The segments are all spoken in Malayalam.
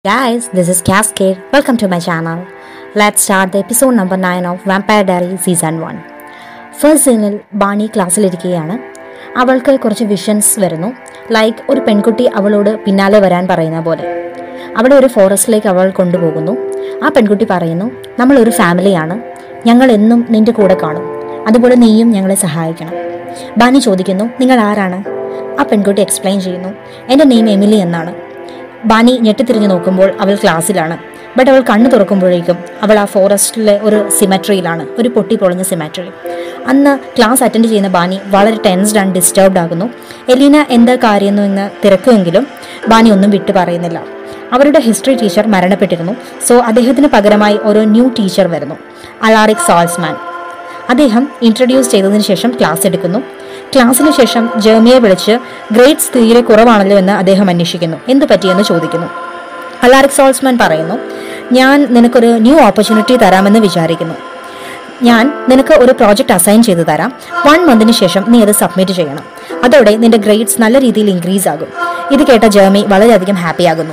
Guys, this is Cascade. Welcome to my channel. Let's start the episode number 9 of Vampire Diary Season 1. First സീനിൽ ബാണി ക്ലാസ്സിലിരിക്കുകയാണ് അവൾക്ക് കുറച്ച് വിഷൻസ് വരുന്നു ലൈക്ക് ഒരു പെൺകുട്ടി അവളോട് പിന്നാലെ വരാൻ പറയുന്ന പോലെ അവിടെ ഒരു ഫോറസ്റ്റിലേക്ക് അവൾ കൊണ്ടുപോകുന്നു ആ പെൺകുട്ടി പറയുന്നു നമ്മൾ ഒരു ഫാമിലിയാണ് ഞങ്ങൾ എന്നും നിന്റെ കൂടെ കാണും അതുപോലെ നീയും ഞങ്ങളെ സഹായിക്കണം ബാനി ചോദിക്കുന്നു നിങ്ങൾ ആരാണ് ആ പെൺകുട്ടി എക്സ്പ്ലെയിൻ ചെയ്യുന്നു എൻ്റെ നെയിം എമിലി എന്നാണ് ബാനി ഞെട്ടിത്തിരിഞ്ഞ് നോക്കുമ്പോൾ അവൾ ക്ലാസ്സിലാണ് ബട്ട് അവൾ കണ്ണു തുറക്കുമ്പോഴേക്കും അവൾ ആ ഫോറസ്റ്റിലെ ഒരു സിമട്രിയിലാണ് ഒരു പൊട്ടി പൊളിഞ്ഞ സിമട്രി അന്ന് ക്ലാസ് അറ്റൻഡ് ചെയ്യുന്ന ബാനി വളരെ ടെൻസ്ഡ് ആൻഡ് ഡിസ്റ്റർബ്ഡ് ആകുന്നു എലീന എന്താ കാര്യമെന്നു എന്ന് തിരക്കുമെങ്കിലും ബാനി ഒന്നും വിട്ടു പറയുന്നില്ല അവരുടെ ഹിസ്റ്ററി ടീച്ചർ മരണപ്പെട്ടിരുന്നു സോ അദ്ദേഹത്തിന് പകരമായി ഒരു ന്യൂ ടീച്ചർ വരുന്നു അലാറിക് സാൾസ്മാൻ അദ്ദേഹം ഇൻട്രൊഡ്യൂസ് ചെയ്തതിനു ശേഷം ക്ലാസ് എടുക്കുന്നു ക്ലാസ്സിന് ശേഷം ജേമിയെ വിളിച്ച് ഗ്രേഡ്സ് തീരെ കുറവാണല്ലോ എന്ന് അദ്ദേഹം അന്വേഷിക്കുന്നു എന്ത് പറ്റിയെന്ന് ചോദിക്കുന്നു അലാറിക് സോൾസ്മാൻ പറയുന്നു ഞാൻ നിനക്കൊരു ന്യൂ ഓപ്പർച്യൂണിറ്റി തരാമെന്ന് വിചാരിക്കുന്നു ഞാൻ നിനക്ക് ഒരു പ്രോജക്റ്റ് അസൈൻ ചെയ്തു തരാം വൺ മന്തിന് ശേഷം നീ അത് സബ്മിറ്റ് ചെയ്യണം അതോടെ നിന്റെ ഗ്രേഡ്സ് നല്ല രീതിയിൽ ഇൻക്രീസ് ആകും ഇത് കേട്ട ജേമി വളരെയധികം ഹാപ്പി ആകുന്നു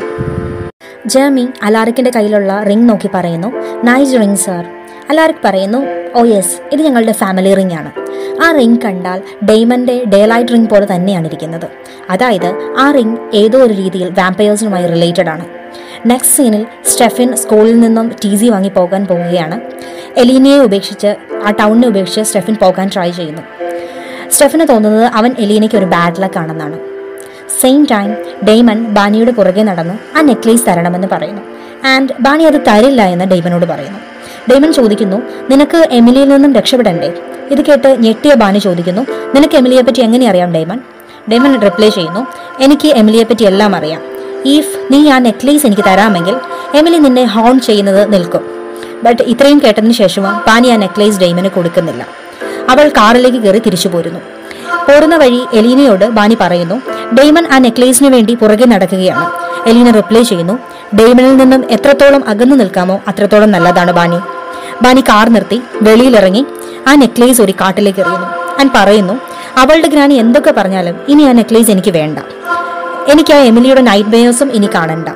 ജേമി അലാറിക്കിന്റെ കയ്യിലുള്ള റിംഗ് നോക്കി പറയുന്നു നൈസ് റിംഗ് സാർ അലാറിക് പറയുന്നു ഓ യെസ് ഇത് ഞങ്ങളുടെ ഫാമിലി റിംഗ് ആണ് ആ റിംഗ് കണ്ടാൽ ഡെയ്മന്റെ ഡേ ലൈറ്റ് റിംഗ് പോലെ തന്നെയാണ് ഇരിക്കുന്നത് അതായത് ആ റിംഗ് ഏതോ ഒരു രീതിയിൽ വാമ്പയേഴ്സിനുമായി റിലേറ്റഡ് ആണ് നെക്സ്റ്റ് സീനിൽ സ്റ്റെഫിൻ സ്കൂളിൽ നിന്നും ടി സി വാങ്ങി പോകാൻ പോവുകയാണ് എലീനയെ ഉപേക്ഷിച്ച് ആ ടൗണിനെ ഉപേക്ഷിച്ച് സ്റ്റെഫിൻ പോകാൻ ട്രൈ ചെയ്യുന്നു സ്റ്റെഫിന് തോന്നുന്നത് അവൻ എലീനയ്ക്ക് ഒരു ബാഡ് ലക്ക് ആണെന്നാണ് സെയിം ടൈം ഡെയ്മൺ ബാനിയുടെ പുറകെ നടന്ന് ആ നെക്ലേസ് തരണമെന്ന് പറയുന്നു ആൻഡ് ബാനി അത് തരില്ല എന്ന് ഡെയ്മനോട് പറയുന്നു ഡെയ്മൺ ചോദിക്കുന്നു നിനക്ക് എമിലിയിൽ നിന്നും രക്ഷപ്പെടണ്ടേ ഇത് കേട്ട് ഞെട്ടിയ ബാനി ചോദിക്കുന്നു നിനക്ക് എമിലിയെ പറ്റി എങ്ങനെ അറിയാം ഡെയ്മൺ ഡെയ്മൺ റിപ്ലൈ ചെയ്യുന്നു എനിക്ക് എമിലിയെ പറ്റി എല്ലാം അറിയാം ഇഫ് നീ ആ നെക്ലേസ് എനിക്ക് തരാമെങ്കിൽ എമിലി നിന്നെ ഹോൺ ചെയ്യുന്നത് നിൽക്കും ബട്ട് ഇത്രയും കേട്ടതിന് ശേഷവും ബാനി ആ നെക്ലേസ് ഡെയ്മന് കൊടുക്കുന്നില്ല അവൾ കാറിലേക്ക് കയറി തിരിച്ചു പോരുന്നു പോരുന്ന വഴി എലീനയോട് ബാനി പറയുന്നു ഡെയ്മൺ ആ നെക്ലേസിന് വേണ്ടി പുറകെ നടക്കുകയാണ് എലീന റിപ്ലൈ ചെയ്യുന്നു ഡെയ്മണിൽ നിന്നും എത്രത്തോളം അകന്നു നിൽക്കാമോ അത്രത്തോളം നല്ലതാണ് ബാനി ബാനി കാർ നിർത്തി വെളിയിലിറങ്ങി ആ നെക്ലേസ് ഒരു കാട്ടിലേക്ക് എറിയുന്നു ഞാൻ പറയുന്നു അവളുടെ ഗ്രാനി എന്തൊക്കെ പറഞ്ഞാലും ഇനി ആ നെക്ലേസ് എനിക്ക് വേണ്ട എനിക്ക് ആ എമിലിയുടെ നൈറ്റ് ബേയേഴ്സും ഇനി കാണണ്ട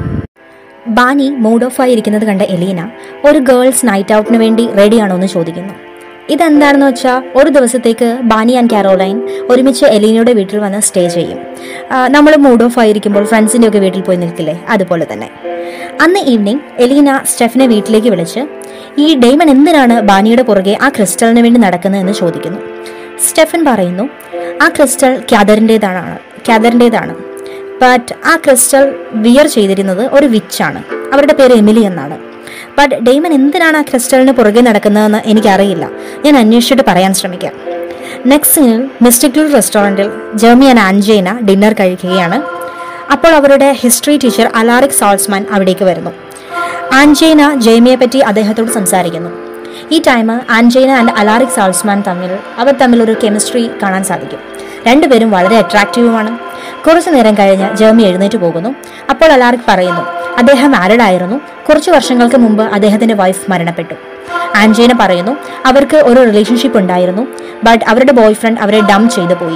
ബാനി മൂഡ് ഓഫ് ആയിരിക്കുന്നത് കണ്ട എലീന ഒരു ഗേൾസ് നൈറ്റ് ഔട്ടിന് വേണ്ടി റെഡിയാണോ എന്ന് ചോദിക്കുന്നു ഇതെന്താണെന്ന് വെച്ചാൽ ഒരു ദിവസത്തേക്ക് ബാനി ആൻഡ് കാരോലൈൻ ഒരുമിച്ച് എലീനയുടെ വീട്ടിൽ വന്ന് സ്റ്റേ ചെയ്യും നമ്മൾ മൂഡ് ഓഫ് ആയിരിക്കുമ്പോൾ ഫ്രണ്ട്സിൻ്റെ ഒക്കെ വീട്ടിൽ പോയി നിൽക്കില്ലേ അതുപോലെ തന്നെ അന്ന് ഈവനിങ് എലീന സ്റ്റെഫിനെ വീട്ടിലേക്ക് വിളിച്ച് ഈ ഡെയ്മൺ എന്തിനാണ് ബാനിയുടെ പുറകെ ആ ക്രിസ്റ്റലിന് വേണ്ടി നടക്കുന്നത് എന്ന് ചോദിക്കുന്നു സ്റ്റെഫൻ പറയുന്നു ആ ക്രിസ്റ്റൽ ക്യാദറിൻ്റെതാണ് ക്യാദറിൻ്റെതാണ് ബട്ട് ആ ക്രിസ്റ്റൽ വിയർ ചെയ്തിരുന്നത് ഒരു വിച്ചാണ് അവരുടെ പേര് എമിലി എന്നാണ് ബട്ട് ഡെയ്മൻ എന്തിനാണ് ആ ക്രിസ്റ്റലിന് പുറകെ നടക്കുന്നതെന്ന് എനിക്കറിയില്ല ഞാൻ അന്വേഷിച്ചിട്ട് പറയാൻ ശ്രമിക്കാം നെക്സ്റ്റ് സീനിൽ മിസ്റ്റിക്കൽ റെസ്റ്റോറൻറ്റിൽ ജെർമി ആൻഡ് ആൻജേന ഡിന്നർ കഴിക്കുകയാണ് അപ്പോൾ അവരുടെ ഹിസ്റ്ററി ടീച്ചർ അലാറിക് സാൾസ്മാൻ അവിടേക്ക് വരുന്നു ആൻജേന ജെയ്മിയെ പറ്റി അദ്ദേഹത്തോട് സംസാരിക്കുന്നു ഈ time Jenna and Alaric Saltzman തമ്മിൽ അവർ തമ്മിൽ ഒരു കെമിസ്ട്രി കാണാൻ സാധിക്കും രണ്ടുപേരും വളരെ അട്രാക്റ്റീവുമാണ് കുറച്ചു നേരം കഴിഞ്ഞ് ജെർമി എഴുന്നേറ്റ് പോകുന്നു അപ്പോൾ അലാറിക് പറയുന്നു അദ്ദേഹം മാരിഡ് ആയിരുന്നു കുറച്ച് വർഷങ്ങൾക്ക് മുമ്പ് അദ്ദേഹത്തിന്റെ വൈഫ് മരണപ്പെട്ടു ആൻജേന പറയുന്നു അവർക്ക് ഒരു റിലേഷൻഷിപ്പ് ഉണ്ടായിരുന്നു ബട്ട് അവരുടെ ബോയ് ഫ്രണ്ട് അവരെ ഡം ചെയ്തു പോയി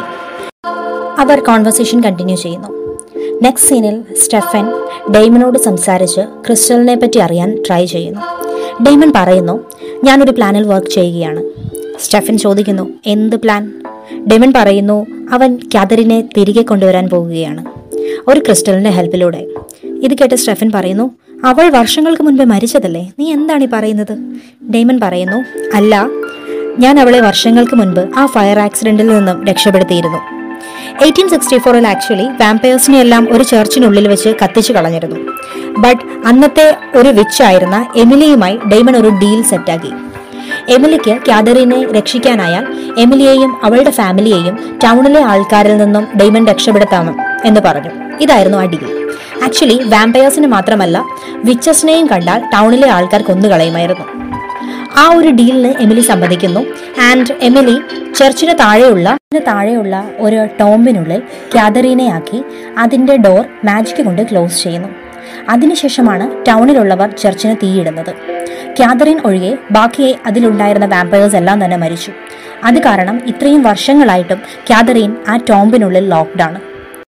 അവർ കോൺവെർസേഷൻ കണ്ടിന്യൂ ചെയ്യുന്നു നെക്സ്റ്റ് സീനിൽ സ്റ്റെഫൻ ഡെയ്മനോട് സംസാരിച്ച് ക്രിസ്റ്റലിനെ പറ്റി അറിയാൻ ട്രൈ ചെയ്യുന്നു ഡെയ്മൻ പറയുന്നു ഞാനൊരു പ്ലാനിൽ വർക്ക് ചെയ്യുകയാണ് സ്റ്റെഫൻ ചോദിക്കുന്നു എന്ത് പ്ലാൻ ഡെയ്മൻ പറയുന്നു അവൻ കാതറിനെ തിരികെ കൊണ്ടുവരാൻ പോകുകയാണ് ഒരു ക്രിസ്റ്റലിന്റെ ഹെൽപ്പിലൂടെ ഇത് കേട്ട് സ്റ്റെഫൻ പറയുന്നു അവൾ വർഷങ്ങൾക്ക് മുൻപേ മരിച്ചതല്ലേ നീ എന്താണ് ഈ പറയുന്നത് ഡെയ്മൻ പറയുന്നു അല്ല ഞാൻ അവളെ വർഷങ്ങൾക്ക് മുൻപ് ആ ഫയർ ആക്സിഡന്റിൽ നിന്നും രക്ഷപ്പെടുത്തിയിരുന്നു എയ്റ്റീൻ സിക്സ്റ്റി ഫോറിൽ ആക്ച്വലി വാമ്പയേഴ്സിനെ എല്ലാം ഒരു ചർച്ചിനുള്ളിൽ വെച്ച് കത്തിച്ചു കളഞ്ഞിരുന്നു ബട്ട് അന്നത്തെ ഒരു വിച്ച് ആയിരുന്ന എമിലിയുമായി ഡെയ്മൺ ഒരു ഡീൽ സെറ്റാക്കി എമിലിക്ക് കാതറിനെ രക്ഷിക്കാനായാൽ എമിലിയെയും അവളുടെ ഫാമിലിയെയും ടൗണിലെ ആൾക്കാരിൽ നിന്നും ഡെയ്മൺ രക്ഷപ്പെടുത്താമോ എന്ന് പറഞ്ഞു ഇതായിരുന്നു ആ ഡീൽ ആക്ച്വലി വാമ്പയേഴ്സിന് മാത്രമല്ല വിച്ചസിനെയും കണ്ടാൽ ടൗണിലെ ആൾക്കാർ കൊന്നുകളയുമായിരുന്നു ആ ഒരു ഡീലിന് എമിലി സമ്മതിക്കുന്നു ആൻഡ് എമിലി ചർച്ചിന് താഴെയുള്ള താഴെയുള്ള ഒരു ടോമ്പിനുള്ളിൽ ക്യാതറീനയാക്കി അതിൻ്റെ ഡോർ മാജിക് കൊണ്ട് ക്ലോസ് ചെയ്യുന്നു അതിനുശേഷമാണ് ടൗണിലുള്ളവർ ചർച്ചിന് തീയിടുന്നത് ക്യാതറിൻ ഒഴികെ ബാക്കി അതിലുണ്ടായിരുന്ന വാമ്പയേഴ്സ് എല്ലാം തന്നെ മരിച്ചു അത് കാരണം ഇത്രയും വർഷങ്ങളായിട്ടും ക്യാതറീൻ ആ ടോമ്പിനുള്ളിൽ ലോക്ക്ഡാണ്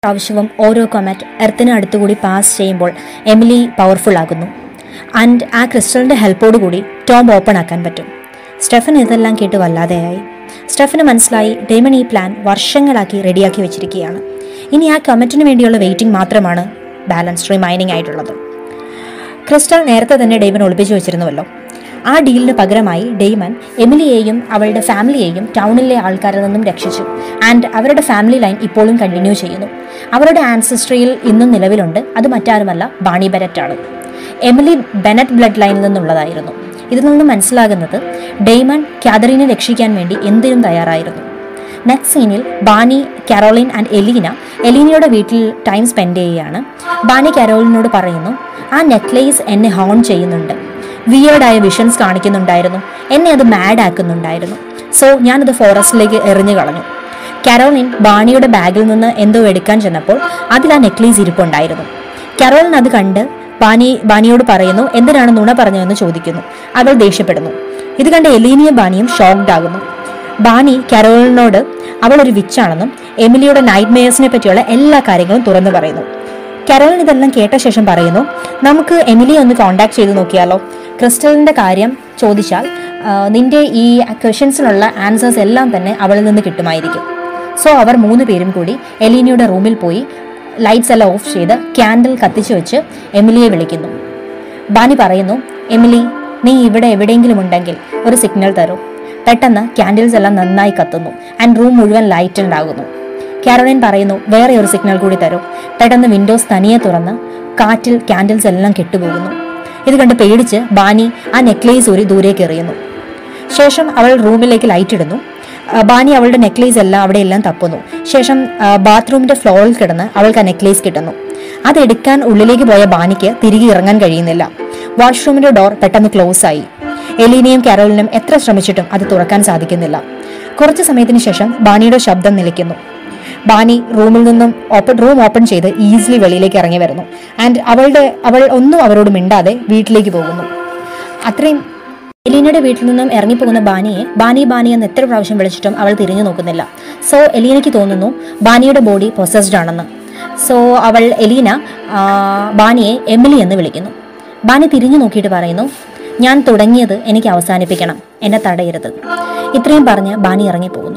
പ്രാവശ്യവും ഓരോ കൊമറ്റ് എർത്തിന് അടുത്തുകൂടി പാസ് ചെയ്യുമ്പോൾ എമിലി പവർഫുൾ ആകുന്നു ആൻഡ് ആ ക്രിസ്റ്റലിൻ്റെ ഹെൽപ്പോടുകൂടി ടോം ഓപ്പൺ ആക്കാൻ പറ്റും സ്റ്റെഫൻ ഇതെല്ലാം കേട്ട് വല്ലാതെയായി സ്റ്റെഫന് മനസ്സിലായി ഡേമൺ ഈ പ്ലാൻ വർഷങ്ങളാക്കി റെഡിയാക്കി വെച്ചിരിക്കുകയാണ് ഇനി ആ കമറ്റിന് വേണ്ടിയുള്ള വെയിറ്റിംഗ് മാത്രമാണ് ബാലൻസ് റിമൈനിങ് ആയിട്ടുള്ളത് ക്രിസ്റ്റൽ നേരത്തെ തന്നെ ഡെയ്മൻ ഒളിപ്പിച്ചു വെച്ചിരുന്നുവല്ലോ ആ ഡീലിന് പകരമായി ഡെയ്മൻ എമിലിയെയും അവളുടെ ഫാമിലിയെയും ടൗണിലെ ആൾക്കാരിൽ നിന്നും രക്ഷിച്ചു ആൻഡ് അവരുടെ ഫാമിലി ലൈൻ ഇപ്പോഴും കണ്ടിന്യൂ ചെയ്യുന്നു അവരുടെ ആൻസിസ്ട്രിയിൽ ഇന്നും നിലവിലുണ്ട് അത് മറ്റാരുമല്ല ബാണി ബെനറ്റ് ആണ് എമിലി ബെനറ്റ് ബ്ലഡ് ലൈനിൽ നിന്നുള്ളതായിരുന്നു ഇതിൽ നിന്നും മനസ്സിലാകുന്നത് ഡെയ്മൺ കാതറിനെ രക്ഷിക്കാൻ വേണ്ടി എന്തിനും തയ്യാറായിരുന്നു നെക്സ്റ്റ് സീനിൽ ബാനി കാരോളിൻ ആൻഡ് എലീന എലീനയുടെ വീട്ടിൽ ടൈം സ്പെൻഡ് ചെയ്യുകയാണ് ബാനി കാരോളിനോട് പറയുന്നു ആ നെക്ലേസ് എന്നെ ഹോൺ ചെയ്യുന്നുണ്ട് വിയേർഡായ വിഷൻസ് കാണിക്കുന്നുണ്ടായിരുന്നു എന്നെ അത് മാഡ് ആക്കുന്നുണ്ടായിരുന്നു സോ ഞാനത് ഫോറസ്റ്റിലേക്ക് എറിഞ്ഞു കളഞ്ഞു കാരോളിൻ ബാണിയുടെ ബാഗിൽ നിന്ന് എന്തോ എടുക്കാൻ ചെന്നപ്പോൾ അതിൽ ആ നെക്ലേസ് ഇരിപ്പുണ്ടായിരുന്നു കാരോളിൻ അത് കണ്ട് ബാനി ബാനിയോട് പറയുന്നു എന്തിനാണ് നുണ പറഞ്ഞതെന്ന് ചോദിക്കുന്നു അവൾ ദേഷ്യപ്പെടുന്നു ഇത് കണ്ട് എലീനിയും ബാനിയും ഷോക്ക്ഡ് ആകുന്നു ബാനി കരോളിനോട് അവൾ ഒരു വിച്ചാണെന്നും എമിലിയുടെ നൈറ്റ് മേയേഴ്സിനെ പറ്റിയുള്ള എല്ലാ കാര്യങ്ങളും തുറന്നു പറയുന്നു കരോളിൻ ഇതെല്ലാം കേട്ട ശേഷം പറയുന്നു നമുക്ക് എമിലിയെ ഒന്ന് കോണ്ടാക്ട് ചെയ്ത് നോക്കിയാലോ ക്രിസ്റ്റലിന്റെ കാര്യം ചോദിച്ചാൽ ആ, നിന്റെ ഈ ക്വസ്റ്റ്യൻസിനുള്ള ആൻസേഴ്സ് എല്ലാം തന്നെ അവളിൽ നിന്ന് കിട്ടുമായിരിക്കും സോ അവർ മൂന്ന് പേരും കൂടി എലീനയുടെ റൂമിൽ പോയി ലൈറ്റ്സ് എല്ലാം ഓഫ് ചെയ്ത് ക്യാൻഡിൽ കത്തിച്ചു വെച്ച് എമിലിയെ വിളിക്കുന്നു ബാനി പറയുന്നു എമിലി നീ ഇവിടെ എവിടെയെങ്കിലും ഉണ്ടെങ്കിൽ ഒരു സിഗ്നൽ തരൂ പെട്ടെന്ന് ക്യാൻഡിൽസ് എല്ലാം നന്നായി കത്തുന്നു ആൻഡ് റൂം മുഴുവൻ ലൈറ്റ് ഉണ്ടാകുന്നു കാരോളിൻ പറയുന്നു വേറെ ഒരു സിഗ്നൽ കൂടി തരൂ പെട്ടെന്ന് വിൻഡോസ് തനിയെ തുറന്ന് കാറ്റിൽ ക്യാൻഡിൽസ് എല്ലാം കെട്ടുപോകുന്നു ഇത് കണ്ട് പേടിച്ച് ബാനി ആ നെക്ലേസ് ഊരി ദൂരേക്ക് എറിയുന്നു ശേഷം അവൾ റൂമിലേക്ക് ലൈറ്റ് ഇടുന്നു ആ, ബാനി അവളുടെ നെക്ലേസ് എല്ലാം അവിടെ എല്ലാം തപ്പുന്നു ശേഷം ആ, ബാത്റൂമിന്റെ ഫ്ലോറിൽ കിടന്ന് അവൾക്ക് ആ നെക്ലേസ് കിട്ടുന്നു അതെടുക്കാൻ ഉള്ളിലേക്ക് പോയ ബാനിക്ക് തിരികെ ഇറങ്ങാൻ കഴിയുന്നില്ല വാഷ്റൂമിന്റെ ഡോർ പെട്ടെന്ന് ക്ലോസ് ആയി എലീനയും കാരോളിനും എത്ര ശ്രമിച്ചിട്ടും അത് തുറക്കാൻ സാധിക്കുന്നില്ല കുറച്ച് സമയത്തിന് ശേഷം ബാനിയുടെ ശബ്ദം നിലയ്ക്കുന്നു ബാനി റൂമിൽ നിന്നും ഓപ്പൺ റൂം ഓപ്പൺ ചെയ്ത് ഈസിലി വെളിയിലേക്ക് ഇറങ്ങി വരുന്നു ആൻഡ് അവളുടെ അവൾ ഒന്നും അവരോട് മിണ്ടാതെ വീട്ടിലേക്ക് പോകുന്നു അത്രയും എലീനയുടെ വീട്ടിൽ നിന്നും ഇറങ്ങിപ്പോകുന്ന ബാനിയെ ബാനി ബാനി എന്ന് എത്ര പ്രാവശ്യം വിളിച്ചിട്ടും അവൾ തിരിഞ്ഞു നോക്കുന്നില്ല സോ എലീനയ്ക്ക് തോന്നുന്നു ബാനിയുടെ ബോഡി പൊസസ്ഡ് ആണെന്ന് സോ അവൾ എലീന ആ, ബാനിയെ എമിലി എന്ന് വിളിക്കുന്നു ബാനി തിരിഞ്ഞു നോക്കിയിട്ട് പറയുന്നു ഞാൻ തുടങ്ങിയത് എനിക്ക് അവസാനിപ്പിക്കണം എന്നെ തടയരുത് ഇത്രയും പറഞ്ഞ് ബാനി ഇറങ്ങിപ്പോകുന്നു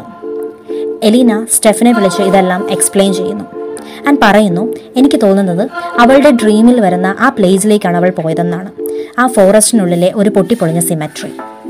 എലീന സ്റ്റെഫിനെ വിളിച്ച് ഇതെല്ലാം എക്സ്പ്ലെയിൻ ചെയ്യുന്നു ആൻഡ് പറയുന്നു എനിക്ക് തോന്നുന്നത് അവളുടെ ഡ്രീമിൽ വരുന്ന ആ പ്ലേസിലേക്കാണ് അവൾ പോയതെന്നാണ് ആ ഫോറസ്റ്റിനുള്ളിലെ ഒരു പൊട്ടിപ്പൊളിഞ്ഞ സിമെട്രി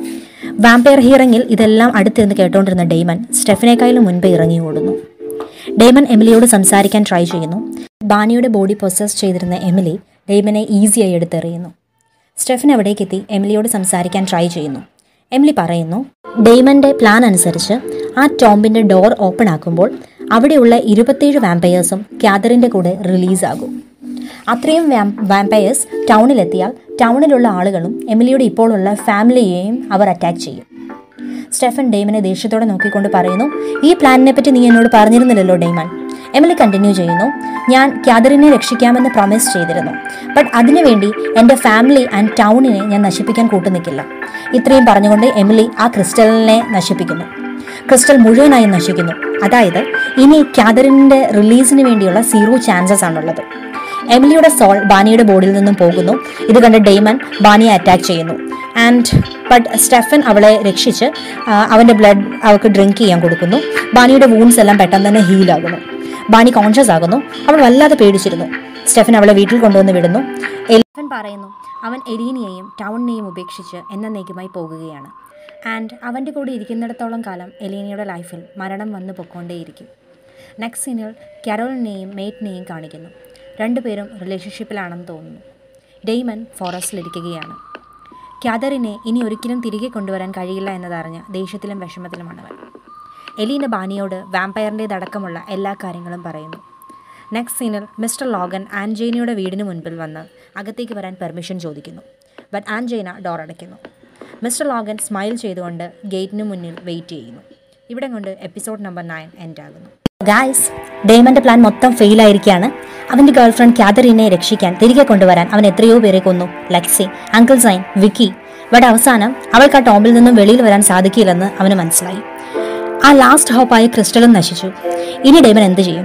വാമ്പയർ ഹിയറിംഗിൽ ഇതെല്ലാം അടുത്തിരുന്ന് കേട്ടോണ്ടിരുന്ന ഡെയ്മൻ സ്റ്റെഫിനേക്കാളും മുൻപ് ഇറങ്ങി ഓടുന്നു ഡെയ്മൻ എമിലിയോട് സംസാരിക്കാൻ ട്രൈ ചെയ്യുന്നു ബാനിയുടെ ബോഡി പൊസസ് ചെയ്തിരുന്ന എമിലി ഡെയ്മനെ ഈസിയായി എടുത്തെറിയുന്നു സ്റ്റെഫൻ അവിടേക്കെത്തി എമിലിയോട് സംസാരിക്കാൻ ട്രൈ ചെയ്യുന്നു എമിലി പറയുന്നു ഡെയ്മന്റെ പ്ലാൻ അനുസരിച്ച് ആ ടോംബിന്റെ ഡോർ ഓപ്പൺ ആക്കുമ്പോൾ അവിടെയുള്ള ഇരുപത്തേഴ് വാമ്പയേഴ്സും ക്യാദറിന്റെ കൂടെ റിലീസാകും അത്രയും വാമ്പയേഴ്സ് ടൗണിലെത്തിയാൽ ടൗണിലുള്ള ആളുകളും എമിലിയുടെ ഇപ്പോഴുള്ള ഫാമിലിയെയും അവർ അറ്റാക്ക് ചെയ്യും സ്റ്റെഫൻ ഡെയ്മനെ ദേഷ്യത്തോടെ നോക്കിക്കൊണ്ട് പറയുന്നു ഈ പ്ലാനിനെ പറ്റി നീ എന്നോട് പറഞ്ഞിരുന്നില്ലല്ലോ ഡെയ്മൻ എമിലി കണ്ടിന്യൂ ചെയ്യുന്നു ഞാൻ ക്യാദറിനെ രക്ഷിക്കാമെന്ന് പ്രോമിസ് ചെയ്തിരുന്നു ബട്ട് അതിനുവേണ്ടി എൻ്റെ ഫാമിലി ആൻഡ് ടൗണിനെ ഞാൻ നശിപ്പിക്കാൻ കൂട്ടുനിൽക്കില്ല ഇത്രയും പറഞ്ഞുകൊണ്ട് എമിലി ആ ക്രിസ്റ്റലിനെ നശിപ്പിക്കുന്നു ക്രിസ്റ്റൽ മുഴുവനായും നശിക്കുന്നു അതായത് ഇനി ക്യാദറിൻ്റെ റിലീസിന് വേണ്ടിയുള്ള സീറോ ചാൻസസ് ആണുള്ളത് എമിലിയുടെ സോൾ ബാനിയുടെ ബോഡിയിൽ നിന്നും പോകുന്നു ഇത് കണ്ട് ഡെയ്മൻ ബാനിയെ അറ്റാക്ക് ചെയ്യുന്നു ആൻഡ് ബട്ട് സ്റ്റെഫൻ അവളെ രക്ഷിച്ച് ആ, അവൻ്റെ ബ്ലഡ് അവൾക്ക് ഡ്രിങ്ക് ചെയ്യാൻ കൊടുക്കുന്നു ബാനിയുടെ വൂൺസ് എല്ലാം പെട്ടെന്ന് തന്നെ ഹീലാകുന്നു ബാനി കോൺഷ്യസ് ആകുന്നു അവൾ വല്ലാതെ പേടിച്ചിരുന്നു സ്റ്റെഫൻ അവളെ വീട്ടിൽ കൊണ്ടുവന്ന് വിടുന്നു എലിഫൻ പറയുന്നു അവൻ എലീനയെയും ടൗണിനെയും ഉപേക്ഷിച്ച് എന്നേക്കുമായി പോകുകയാണ് ആൻഡ് അവൻ്റെ കൂടെ ഇരിക്കുന്നിടത്തോളം കാലം എലീനയുടെ ലൈഫിൽ മരണം വന്നു പൊക്കോണ്ടേയിരിക്കും നെക്സ്റ്റ് സീനിൽ കരോളിനെയും മേറ്റിനെയും കാണിക്കുന്നു രണ്ടുപേരും റിലേഷൻഷിപ്പിലാണെന്ന് തോന്നുന്നു ഡെയ്മൻ ഫോറസ്റ്റിലിരിക്കുകയാണ് ക്യാദറിനെ ഇനി ഒരിക്കലും തിരികെ കൊണ്ടുവരാൻ കഴിയില്ല എന്നതറിഞ്ഞ് ദേഷ്യത്തിലും വിഷമത്തിലുമാണ് അവൻ എലീന ബാനിയോട് വാമ്പയറിൻ്റേതടക്കമുള്ള എല്ലാ കാര്യങ്ങളും പറയുന്നു നെക്സ്റ്റ് സീനിൽ മിസ്റ്റർ ലോഗൻ ആൻജേനയുടെ വീടിന് മുൻപിൽ വന്ന് അകത്തേക്ക് വരാൻ പെർമിഷൻ ചോദിക്കുന്നു ബട്ട് ആൻജേന ഡോർ അടയ്ക്കുന്നു മിസ്റ്റർ ലോഗൻ സ്മൈൽ ചെയ്തുകൊണ്ട് ഗേറ്റിന് മുന്നിൽ വെയിറ്റ് ചെയ്യുന്നു ഇവിടെ കൊണ്ട് എപ്പിസോഡ് നമ്പർ നയൻ എൻഡ് ആകുന്നു ഗായ്സ് ഡേമന്റെ പ്ലാൻ മൊത്തം ഫെയിൽ ആയിരിക്കുകയാണ് അവന്റെ ഗേൾഫ്രണ്ട് കാതറിനെ രക്ഷിക്കാൻ തിരികെ കൊണ്ടുവരാൻ അവൻ എത്രയോ പേരെ കൊന്നു ലക്സി അങ്കിൾ സൈൻ വിക്കി ബട്ട് അവസാനം അവൾക്ക് ആ ടോമ്പിൽ നിന്നും വെളിയിൽ വരാൻ സാധിക്കില്ലെന്ന് അവന് മനസ്സിലായി ആ ലാസ്റ്റ് ഹോപ്പായ ക്രിസ്റ്റലും നശിച്ചു ഇനി ഡേമൻ എന്ത് ചെയ്യും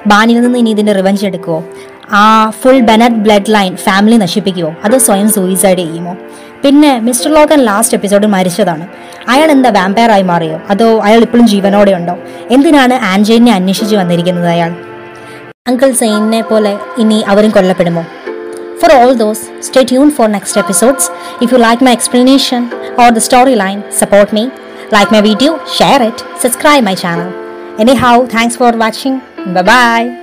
ബാനിൽ നിന്ന് ഇനി ഇതിൻ്റെ റിവഞ്ച് എടുക്കുമോ ആ full Bennett blood line family നശിപ്പിക്കുമോ അതോ സ്വയം സൂയിസൈഡ് ചെയ്യുമോ പിന്നെ മിസ്റ്റർ ലോഗൻ ലാസ്റ്റ് എപ്പിസോഡിൽ മരിച്ചതാണ് അയാൾ എന്താ വാമ്പയർ ആയി മാറിയോ അതോ അയാൾ ഇപ്പോഴും ജീവനോടെ ഉണ്ടോ എന്തിനാണ് ആൻജലിനെ അന്വേഷിച്ച് വന്നിരിക്കുന്നത് അയാൾ അങ്കിൾ സെയിനെ പോലെ ഇനി അവരും കൊല്ലപ്പെടുമോ For all those, stay tuned for next episodes. If you like my explanation or the storyline, support me, like my video, share it, subscribe my channel. Anyhow, thanks for watching. Bye bye.